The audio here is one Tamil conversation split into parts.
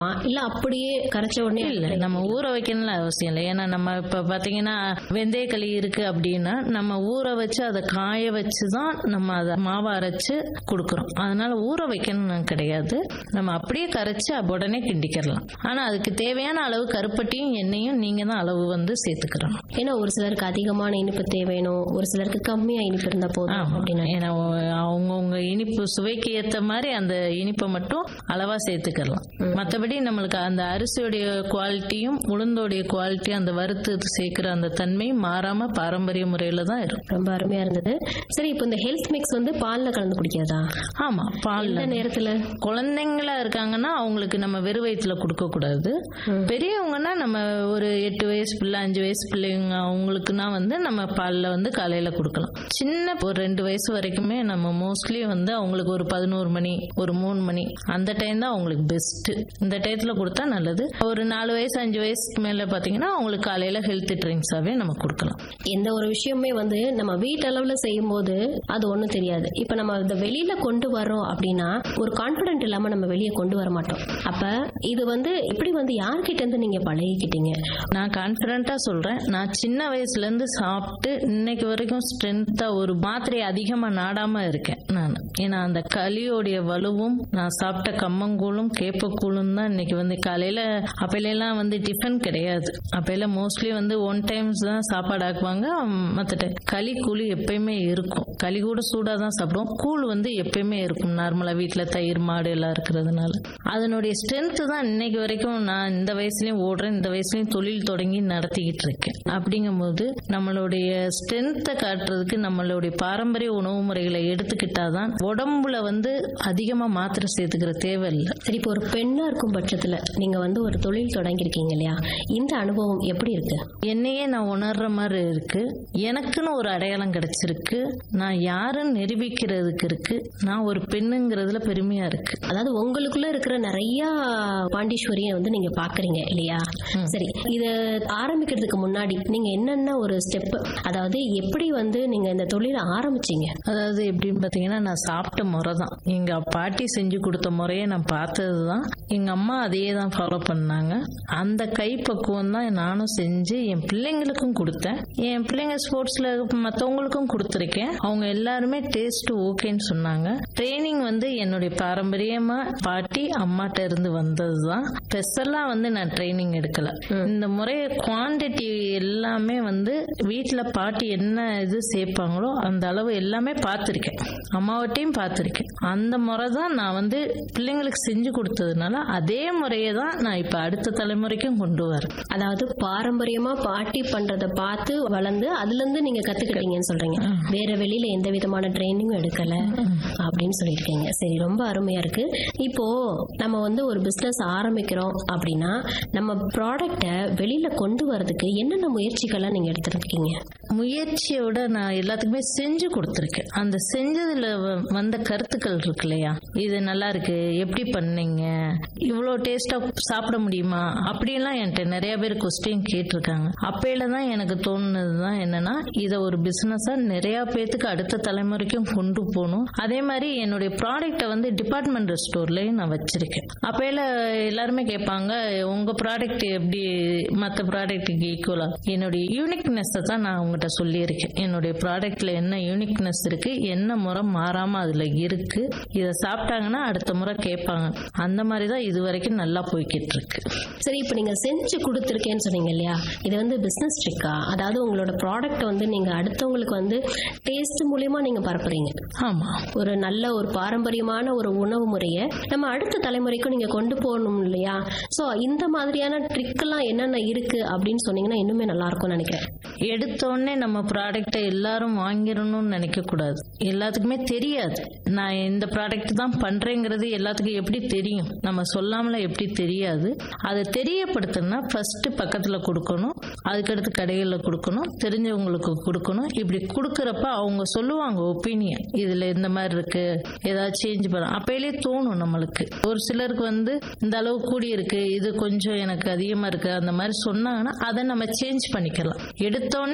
இல்ல அப்படியே கரைச்ச உடனே இல்ல நம்ம ஊற வைக்கணும்ல அவசியம் இல்லை ஏன்னா நம்ம இப்ப பாத்தீங்கன்னா வெந்தயக்களி இருக்கு அப்படின்னா நம்ம ஊற வச்சு அதை காய வச்சு தான் நம்ம அதை மாவை அரைச்சு கொடுக்குறோம் அதனால ஊற வைக்கணும்னு கிடையாது நம்ம அப்படியே கரைச்சு அப்ப உடனே கிண்டிக்கிறலாம் ஆனா அதுக்கு தேவையான அளவு கருப்பட்டியும் எண்ணெயும் நீங்க தான் அளவு வந்து சேர்த்துக்கிறணும் ஏன்னா ஒரு சிலருக்கு அதிகமான இனிப்பு தேவைணும் ஒரு சிலருக்கு கம்மியா இனிப்பு இருந்தா போதும் ஆமா. அப்படின்னா ஏன்னா அவங்கவுங்க இனிப்பு சுவைக்கு ஏத்த மாதிரி அந்த இனிப்பை மட்டும் அளவா சேர்த்துக்கலாம் மற்றபடி நம்மளுக்கு அந்த அரிசியோடைய குவாலிட்டியும் உளுந்தோடைய குவாலிட்டியும் அந்த வறுத்து சேர்க்கிற அந்த தன்மையும் மாறாம பாரம்பரிய முறையில தான் இருக்கும் ரொம்ப அருமையா இருந்தது சரி இப்போ இந்த ஹெல்த் மிக்ஸ் வந்து பால்ல கலந்து குடிக்காதா ஆமா பால்ல எந்த நேரத்துல குழந்தைங்களா இருக்காங்கன்னா அவங்களுக்கு நம்ம வெறும் வயிற்றுல கொடுக்க கூடாது பெரியவங்கன்னா நம்ம ஒரு எட்டு வயசு பிள்ளை அஞ்சு வயசு பிள்ளைங்க அவங்களுக்குனா வந்து நம்ம பால்ல வந்து காலையில கொடுக்கலாம் சின்ன ஒரு ரெண்டு வயசு வரைக்குமே நம்ம மோஸ்ட்லி வந்து அவங்களுக்கு ஒரு பதினோரு மணி ஒரு மூணு மணி அந்த டைம் தான் அவங்களுக்கு பெஸ்ட் இந்த டயத்துல கொடுத்தா நல்லது ஒரு நாலு வயசு அஞ்சு வயசுக்கு மேல பாத்தீங்கன்னா அவங்களுக்கு காலையில ஹெல்த் ட்ரிங்க்ஸாவே நம்ம கொடுக்கலாம் எந்த ஒரு விஷயமே வந்து நம்ம வீட்டளவுல செய்யும் போது அது ஒண்ணும் தெரியாது இப்ப நம்ம இதை வெளியில கொண்டு வர்றோம் அப்படின்னா ஒரு கான்பிடென்ட் இல்லாம நம்ம வெளியே கொண்டு வர மாட்டோம் அப்ப இது வந்து எப்படி வந்து யார்கிட்ட இருந்து நீங்க பழகிக்கிட்டீங்க நான் கான்பிடண்டா சொல்றேன் நான் சின்ன வயசுல இருந்து சாப்பிட்டு இன்னைக்கு வரைக்கும் ஸ்ட்ரென்த்தா ஒரு மாத்திரை அதிகமா நாடாம இருக்கேன் நான் ஏன்னா அந்த களியோடைய வலுவும் நான் சாப்பிட்ட கம்மங்கூழும் கேப்பக்கூழும் தான் இன்னைக்கு வந்து காலையில அப்பையில எல்லாம் வந்து டிஃபன் கிடையாது அப்பையில மோஸ்ட்லி வந்து ஒன் டைம்ஸ் தான் சாப்பாடு ஆக்குவாங்க மற்ற டைம் களி கூழ் எப்பயுமே இருக்கும் களி கூட சூடா தான் சாப்பிடுவோம் கூழ் வந்து எப்பயுமே இருக்கும் நார்மலா வீட்டுல தயிர் மாடு எல்லாம் இருக்கிறதுனால அதனுடைய ஸ்ட்ரென்த் தான் இன்னைக்கு வரைக்கும் நான் இந்த வயசுலயும் ஓடுறேன் இந்த வயசுலயும் தொழில் தொடங்கி நடத்திக்கிட்டு இருக்கேன் அப்படிங்கும்போது நம்மளுடைய ஸ்ட்ரென்த்தை காட்டுறதுக்கு நம்மளுடைய பாரம்பரிய உணவு முறைகளை எடுத்துக்கிட்டாதான் உடம்புல வந்து அதிகமா மாத்திரை சேர்த்துக்கிற தேவையில்லை சரி இப்போ ஒரு பெண்ணா இருக்கும் பட்சத்துல நீங்க வந்து ஒரு தொழில் தொடங்கியிருக்கீங்க இல்லையா இந்த அனுபவம் எப்படி இருக்கு என்னையே நான் உணர்ற மாதிரி இருக்கு எனக்குன்னு ஒரு அடையாளம் கிடைச்சிருக்கு நான் யாருன்னு நிரூபிக்கிறதுக்கு இருக்கு நான் ஒரு பெண்ணுங்கிறதுல பெருமையா இருக்கு அதாவது உங்களுக்குள்ள இருக்கிற நிறைய பாண்டீஸ்வரியை வந்து நீங்க பாக்குறீங்க இல்லையா சரி இத ஆரம்பிக்கிறதுக்கு முன்னாடி நீங்க என்னென்ன ஒரு ஸ்டெப் அதாவது எப்படி வந்து நீங்க இந்த தொழிலை ஆரம்பிச்சீங்க அதாவது எப்படின்னு பாத்தீங்கன்னா நான் சாப்பிட்ட முறை தான் எங்க பாட்டி செஞ்சு கொடுத்த முறையை நான் பார்த்தது தான் எங்க அம்மா அதையே தான் ஃபாலோ பண்ணாங்க அந்த கைப்பக்குவம் தான் நானும் செஞ்சு என் பிள்ளைங்களுக்கும் கொடுத்தேன் என் பிள்ளைங்க ஸ்போர்ட்ஸ்ல மற்றவங்களுக்கும் கொடுத்துருக்கேன் அவங்க எல்லாருமே டேஸ்ட் ஓகேன்னு சொன்னாங்க ட்ரைனிங் வந்து என்னுடைய பாரம்பரியமா பாட்டி அம்மாட்ட இருந்து வந்தது தான் ஸ்பெஷலா வந்து நான் ட்ரைனிங் எடுக்கல இந்த முறை குவாண்டிட்டி எல்லாமே வந்து வீட்டில் பாட்டி என்ன இது சேர்ப்பாங்களோ அந்த அளவு எல்லாமே பார்த்துருக்கேன் அம்மாவட்டையும் பார்த்துருக்கேன் அந்த முறை தான் நான் வந்து பிள்ளைங்களுக்கு செஞ்சு கொடுத்ததுனால அதே முறையை தான் நான் இப்போ அடுத்த தலைமுறைக்கும் கொண்டு வரேன் அதாவது பாரம்பரியமா பாட்டி பண்றத பார்த்து வளர்ந்து அதுல இருந்து நீங்க கத்துக்கிட்டீங்கன்னு சொல்றீங்க வேற வெளியில எந்த விதமான ட்ரைனிங்கும் எடுக்கல அப்படின்னு சொல்லியிருக்கீங்க சரி ரொம்ப அருமையா இருக்கு இப்போ நம்ம வந்து ஒரு பிசினஸ் ஆரம்பிக்கிறோம் அப்படின்னா நம்ம ப்ராடக்ட்டை வெளியில கொண்டு வரதுக்கு என்னென்ன முயற்சிகள்லாம் நீங்க எடுத்திருக்கீங்க முயற்சியோட நான் எல்லாத்துக்குமே செஞ்சு கொடுத்துருக்கேன் அந்த செஞ்சதுல வ- வந்த கருத்துக்கள் இருக்கு இல்லையா இது நல்லா இருக்கு எப்படி பண்ணீங்க இவ்வளோ டேஸ்டா சாப்பிட முடியுமா அப்படியெல்லாம் என்கிட்ட நிறைய பேர் கொஸ்டின் கேட்டிருக்காங்க அப்பையில தான் எனக்கு தோணுனது தான் என்னன்னா இதை ஒரு பிசினஸா நிறைய பேத்துக்கு அடுத்த தலைமுறைக்கும் கொண்டு போகணும் அதே மாதிரி என்னுடைய ப்ராடக்ட்டை வந்து டிபார்ட்மெண்ட் ஸ்டோர்லயும் நான் வச்சிருக்கேன் அப்பையில எல்லாருமே கேட்பாங்க உங்க ப்ராடக்ட் எப்படி மற்ற ப்ராடக்ட்டுக்கு ஈக்குவலா என்னுடைய யூனிக்னஸ் தான் நான் உங்ககிட்ட சொல்லியிருக்கேன் என்னுடைய ப்ராடக்ட்ல என்ன யூனிக்னஸ் இருக்கு என்ன முறை மாறாம அதுல இருக்கு இதை சாப்பிட்டாங்கன்னா அடுத்த முறை கேட்பாங்க அந்த மாதிரி தான் இது வரைக்கும் நல்லா போய்கிட்டு இருக்கு சரி இப்போ நீங்க செஞ்சு கொடுத்துருக்கேன்னு சொன்னீங்க இல்லையா இது வந்து பிசினஸ் ட்ரிக்கா அதாவது உங்களோட ப்ராடக்ட் வந்து நீங்க அடுத்தவங்களுக்கு வந்து டேஸ்ட் மூலியமா நீங்க பரப்புறீங்க ஆமா ஒரு நல்ல ஒரு பாரம்பரியமான ஒரு உணவு முறையை நம்ம அடுத்த தலைமுறைக்கும் நீங்க கொண்டு போகணும் இல்லையா சோ இந்த மாதிரியான ட்ரிக் எல்லாம் என்னென்ன இருக்கு அப்படின்னு சொன்னீங்கன்னா இன்னுமே நல்லா இருக்கும்னு நினைக்கிறேன் எடுத்த உடனே நம்ம ப்ராடக்ட்டை எல்லாரும் வாங்கிடணும்னு நினைக்க கூடாது எல்லாத்துக்குமே தெரியாது நான் இந்த ப்ராடக்ட் தான் பண்றேங்கிறது எல்லாத்துக்கும் எப்படி தெரியும் நம்ம சொல்லாமல எப்படி தெரியாது அதை தெரியப்படுத்தணும்னா ஃபர்ஸ்ட் பக்கத்துல கொடுக்கணும் அதுக்கடுத்து கடைகளில் கொடுக்கணும் தெரிஞ்சவங்களுக்கு கொடுக்கணும் இப்படி கொடுக்கறப்ப அவங்க சொல்லுவாங்க ஒப்பீனியன் இதுல இந்த மாதிரி இருக்கு ஏதாவது சேஞ்ச் பண்ண அப்பயிலே தோணும் நம்மளுக்கு ஒரு சிலருக்கு வந்து இந்த அளவு கூடி இருக்கு இது கொஞ்சம் எனக்கு அதிகமா இருக்கு அந்த மாதிரி சொன்னாங்கன்னா அதை நம்ம சேஞ்ச் பண்ணிக்கலாம் எடுத்த உடனே நம்ம பெரிய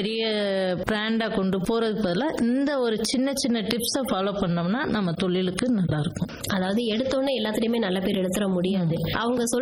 பெரிய பிராண்டா கொண்டு போறதுக்கு பதிலாக இந்த ஒரு சின்ன சின்ன டிப்ஸை ஃபாலோ பண்ணோம்னா நம்ம தொழிலுக்கு நல்லா இருக்கும் அதாவது எடுத்தோடனே எல்லாத்துலயுமே நல்ல பேர் எடுத்துட முடியாது அவங்க